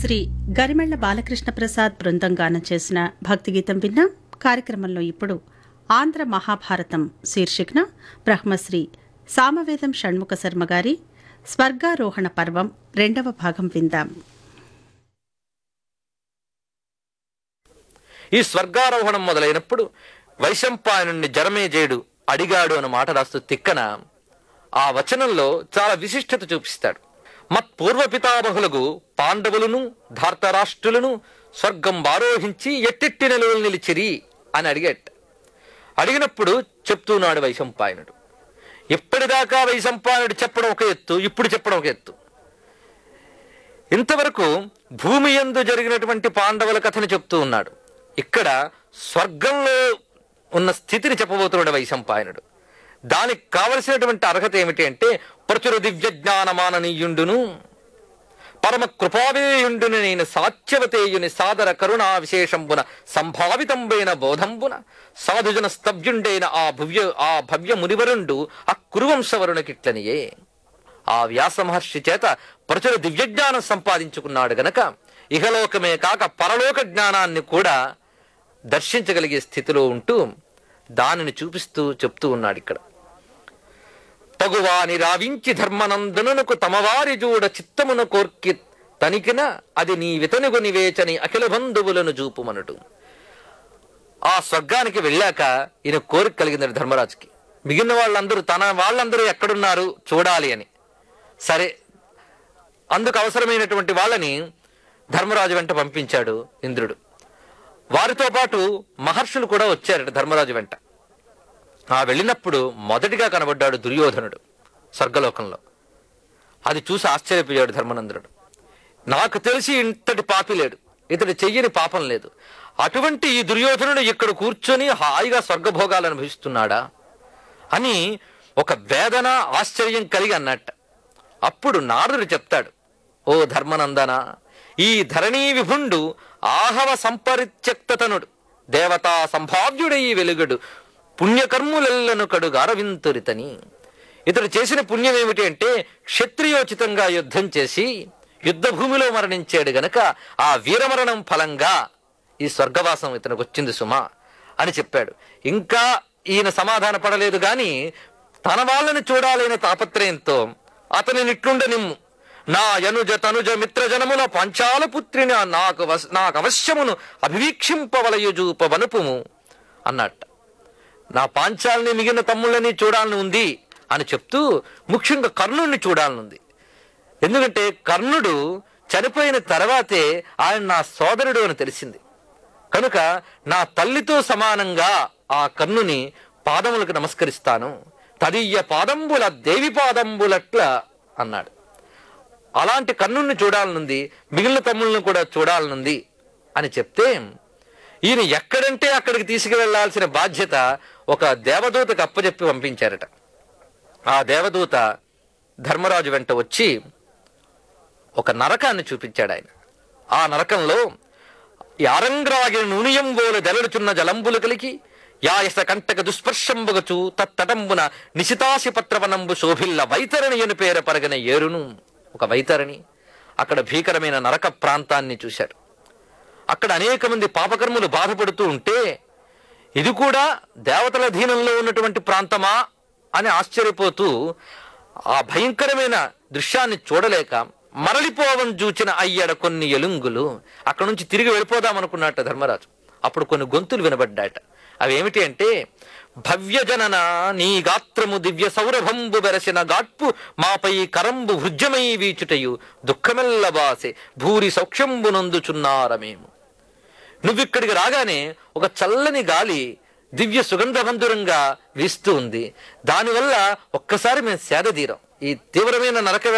శ్రీ గరిమెళ్ల బాలకృష్ణ ప్రసాద్ బృందం గానం చేసిన భక్తిగీతం విన్నాం కార్యక్రమంలో ఇప్పుడు ఆంధ్ర మహాభారతం శీర్షికన బ్రహ్మశ్రీ సామవేదం షణ్ముఖ శర్మ గారి స్వర్గారోహణ పర్వం రెండవ భాగం విందాం ఈ స్వర్గారోహణం మొదలైనప్పుడు వైశంపాయనుణ్ణి జరమేజేయుడు అడిగాడు అన్న మాట రాస్తూ తిక్కన ఆ వచనంలో చాలా విశిష్టత చూపిస్తాడు మత్ పూర్వ పితామహులకు పాండవులను ధార్తరాష్ట్రులను స్వర్గం ఆరోహించి ఎట్టెట్టి నిలువలు నిలిచిరి అని అడిగేట అడిగినప్పుడు చెప్తున్నాడు వైశంపాయనుడు ఇప్పటిదాకా వైశంపాయనుడు చెప్పడం ఒక ఎత్తు ఇప్పుడు చెప్పడం ఒక ఎత్తు ఇంతవరకు భూమి యందు జరిగినటువంటి పాండవుల కథను చెప్తూ ఉన్నాడు ఇక్కడ స్వర్గంలో ఉన్న స్థితిని చెప్పబోతున్నాడు వైశంపాయనుడు దానికి కావలసినటువంటి అర్హత ఏమిటి అంటే ప్రచుర దివ్య జ్ఞానమాననీయుండును పరమ కృపావేయుండును నేను సాత్యవతేయుని సాదర కరుణా విశేషంబున సంభావితంబైన బోధంబున సాధుజన స్తబ్జుండైన ఆ భవ్య ఆ భవ్య మునివరుండు ఆ కురువంశవరునికిట్లనియే ఆ వ్యాస మహర్షి చేత ప్రచుర దివ్యజ్ఞానం సంపాదించుకున్నాడు గనక ఇహలోకమే కాక పరలోక జ్ఞానాన్ని కూడా దర్శించగలిగే స్థితిలో ఉంటూ దానిని చూపిస్తూ చెప్తూ ఉన్నాడు ఇక్కడ తగువాని రావించి ధర్మనందనునకు తమవారి జూడ చిత్తమును కోర్కి తనికిన అది నీ వితనుగు నివేచని అఖిల బంధువులను చూపుమనుడు ఆ స్వర్గానికి వెళ్ళాక ఈయన కోరిక కలిగింది ధర్మరాజుకి మిగిలిన వాళ్ళందరూ తన వాళ్ళందరూ ఎక్కడున్నారు చూడాలి అని సరే అందుకు అవసరమైనటువంటి వాళ్ళని ధర్మరాజు వెంట పంపించాడు ఇంద్రుడు వారితో పాటు మహర్షులు కూడా వచ్చారట ధర్మరాజు వెంట ఆ వెళ్ళినప్పుడు మొదటిగా కనబడ్డాడు దుర్యోధనుడు స్వర్గలోకంలో అది చూసి ఆశ్చర్యపోయాడు ధర్మనందుడు నాకు తెలిసి ఇంతటి పాపి లేడు ఇతడు చెయ్యని పాపం లేదు అటువంటి ఈ దుర్యోధనుడు ఇక్కడ కూర్చొని హాయిగా స్వర్గభోగాలు అనుభవిస్తున్నాడా అని ఒక వేదన ఆశ్చర్యం కలిగి అన్నట్ట అప్పుడు నారదుడు చెప్తాడు ఓ ధర్మనందన ఈ ధరణీ విభుండు ఆహవ సంపరిత్యక్తతనుడు దేవతా సంభావ్యుడై వెలుగడు పుణ్యకర్ములెల్లను కడుగు అరవింతురితని ఇతడు చేసిన పుణ్యం ఏమిటి అంటే క్షత్రియోచితంగా యుద్ధం చేసి యుద్ధ భూమిలో మరణించాడు గనక ఆ వీరమరణం ఫలంగా ఈ స్వర్గవాసం ఇతనికి వచ్చింది సుమా అని చెప్పాడు ఇంకా ఈయన సమాధాన పడలేదు గాని తన వాళ్ళని చూడాలనే తాపత్రయంతో అతని నిట్లుండ నిమ్ము నా యనుజ తనుజ మిత్రజనముల పంచాల పుత్రిని నాకు వస్- నాకు అవశ్యమును అభివీక్షింపవలయుజూప వనుపుము అన్నట్ట నా పాంచాలని మిగిలిన తమ్ముళ్ళని చూడాలని ఉంది అని చెప్తూ ముఖ్యంగా కర్ణుడిని చూడాలని ఉంది ఎందుకంటే కర్ణుడు చనిపోయిన తర్వాతే ఆయన నా సోదరుడు అని తెలిసింది కనుక నా తల్లితో సమానంగా ఆ కర్ణుని పాదములకు నమస్కరిస్తాను తదియ్య పాదంబుల దేవి పాదంబులట్ల అన్నాడు అలాంటి కర్ణుణ్ణి చూడాలనుంది మిగిలిన తమ్ముళ్ళను కూడా చూడాలనుంది అని చెప్తే ఈయన ఎక్కడంటే అక్కడికి తీసుకువెళ్లాల్సిన బాధ్యత ఒక దేవదూతకు అప్పచెప్పి పంపించారట ఆ దేవదూత ధర్మరాజు వెంట వచ్చి ఒక నరకాన్ని చూపించాడు ఆయన ఆ నరకంలో యారంగ్రాగిన నూనియంబోలు దెలడుచున్న జలంబులు కలిగి యాయస కంటక దుస్పర్శంబగచు తత్తటంబున నిశితాసి పత్రవనంబు శోభిల్ల వైతరణి అని పేర పరగన ఏరును ఒక వైతరణి అక్కడ భీకరమైన నరక ప్రాంతాన్ని చూశాడు అక్కడ అనేక మంది పాపకర్ములు బాధపడుతూ ఉంటే ఇది కూడా దేవతల అధీనంలో ఉన్నటువంటి ప్రాంతమా అని ఆశ్చర్యపోతూ ఆ భయంకరమైన దృశ్యాన్ని చూడలేక మరలిపోవని చూచిన అయ్యడ కొన్ని ఎలుంగులు అక్కడ నుంచి తిరిగి వెళ్ళిపోదాం అనుకున్నట్ట ధర్మరాజు అప్పుడు కొన్ని గొంతులు వినబడ్డాయట అవి ఏమిటి అంటే భవ్యజనన నీ గాత్రము దివ్య సౌరభంబు బెరసిన గాట్పు మాపై కరంబు వృజ్యమై వీచుటయు దుఃఖమెల్ల బాసే భూరి సౌఖ్యంబునందుచున్నారమేము నువ్విక్కడికి రాగానే ఒక చల్లని గాలి దివ్య సుగంధబంధురంగా వీస్తూ ఉంది దానివల్ల ఒక్కసారి మేము సేద తీరం ఈ తీవ్రమైన నరక